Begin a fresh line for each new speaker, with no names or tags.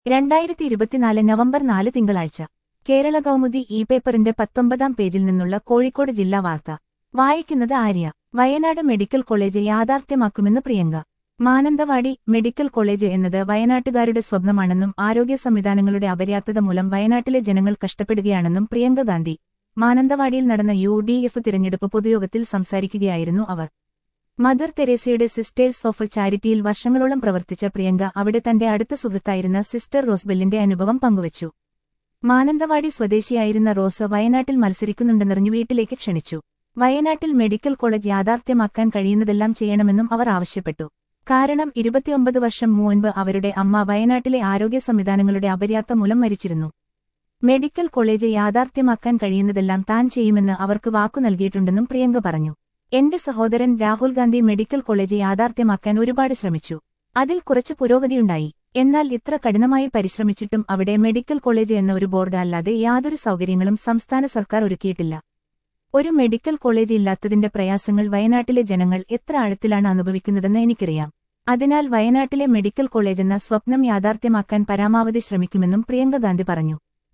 രണ്ടായിരത്തി ഇരുപത്തിനാല് നവംബർ നാല് തിങ്കളാഴ്ച കേരള കൗമുദി ഇ പേപ്പറിന്റെ പത്തൊമ്പതാം പേജിൽ നിന്നുള്ള കോഴിക്കോട് ജില്ലാ വാർത്ത വായിക്കുന്നത് ആര്യ വയനാട് മെഡിക്കൽ കോളേജ് യാഥാർത്ഥ്യമാക്കുമെന്ന് പ്രിയങ്ക മാനന്തവാടി മെഡിക്കൽ കോളേജ് എന്നത് വയനാട്ടുകാരുടെ സ്വപ്നമാണെന്നും ആരോഗ്യ സംവിധാനങ്ങളുടെ അപര്യാപ്തത മൂലം വയനാട്ടിലെ ജനങ്ങൾ കഷ്ടപ്പെടുകയാണെന്നും പ്രിയങ്ക ഗാന്ധി മാനന്തവാടിയിൽ നടന്ന യു ഡി എഫ് തിരഞ്ഞെടുപ്പ് പൊതുയോഗത്തിൽ സംസാരിക്കുകയായിരുന്നു അവർ മദർ തെരേസയുടെ സിസ്റ്റേഴ്സ് ഓഫ് ചാരിറ്റിയിൽ വർഷങ്ങളോളം പ്രവർത്തിച്ച പ്രിയങ്ക അവിടെ തന്റെ അടുത്ത സുഹൃത്തായിരുന്ന സിസ്റ്റർ റോസ്ബെല്ലിന്റെ അനുഭവം പങ്കുവച്ചു മാനന്തവാടി സ്വദേശിയായിരുന്ന റോസ് വയനാട്ടിൽ മത്സരിക്കുന്നുണ്ടെന്നറിഞ്ഞു വീട്ടിലേക്ക് ക്ഷണിച്ചു വയനാട്ടിൽ മെഡിക്കൽ കോളേജ് യാഥാർത്ഥ്യമാക്കാൻ കഴിയുന്നതെല്ലാം ചെയ്യണമെന്നും അവർ ആവശ്യപ്പെട്ടു കാരണം ഇരുപത്തിയൊമ്പത് വർഷം മുൻപ് അവരുടെ അമ്മ വയനാട്ടിലെ ആരോഗ്യ സംവിധാനങ്ങളുടെ അപര്യാപ്ത മൂലം മരിച്ചിരുന്നു മെഡിക്കൽ കോളേജ് യാഥാർത്ഥ്യമാക്കാൻ കഴിയുന്നതെല്ലാം താൻ ചെയ്യുമെന്ന് അവർക്ക് വാക്കു നൽകിയിട്ടുണ്ടെന്നും പ്രിയങ്ക പറഞ്ഞു എന്റെ സഹോദരൻ രാഹുൽ ഗാന്ധി മെഡിക്കൽ കോളേജ് യാഥാർത്ഥ്യമാക്കാൻ ഒരുപാട് ശ്രമിച്ചു അതിൽ കുറച്ച് പുരോഗതിയുണ്ടായി എന്നാൽ ഇത്ര കഠിനമായി പരിശ്രമിച്ചിട്ടും അവിടെ മെഡിക്കൽ കോളേജ് എന്ന ഒരു ബോർഡ് അല്ലാതെ യാതൊരു സൗകര്യങ്ങളും സംസ്ഥാന സർക്കാർ ഒരുക്കിയിട്ടില്ല ഒരു മെഡിക്കൽ കോളേജ് ഇല്ലാത്തതിന്റെ പ്രയാസങ്ങൾ വയനാട്ടിലെ ജനങ്ങൾ എത്ര ആഴത്തിലാണ് അനുഭവിക്കുന്നതെന്ന് എനിക്കറിയാം അതിനാൽ വയനാട്ടിലെ മെഡിക്കൽ കോളേജെന്ന സ്വപ്നം യാഥാർത്ഥ്യമാക്കാൻ പരമാവധി ശ്രമിക്കുമെന്നും പ്രിയങ്ക ഗാന്ധി പറഞ്ഞു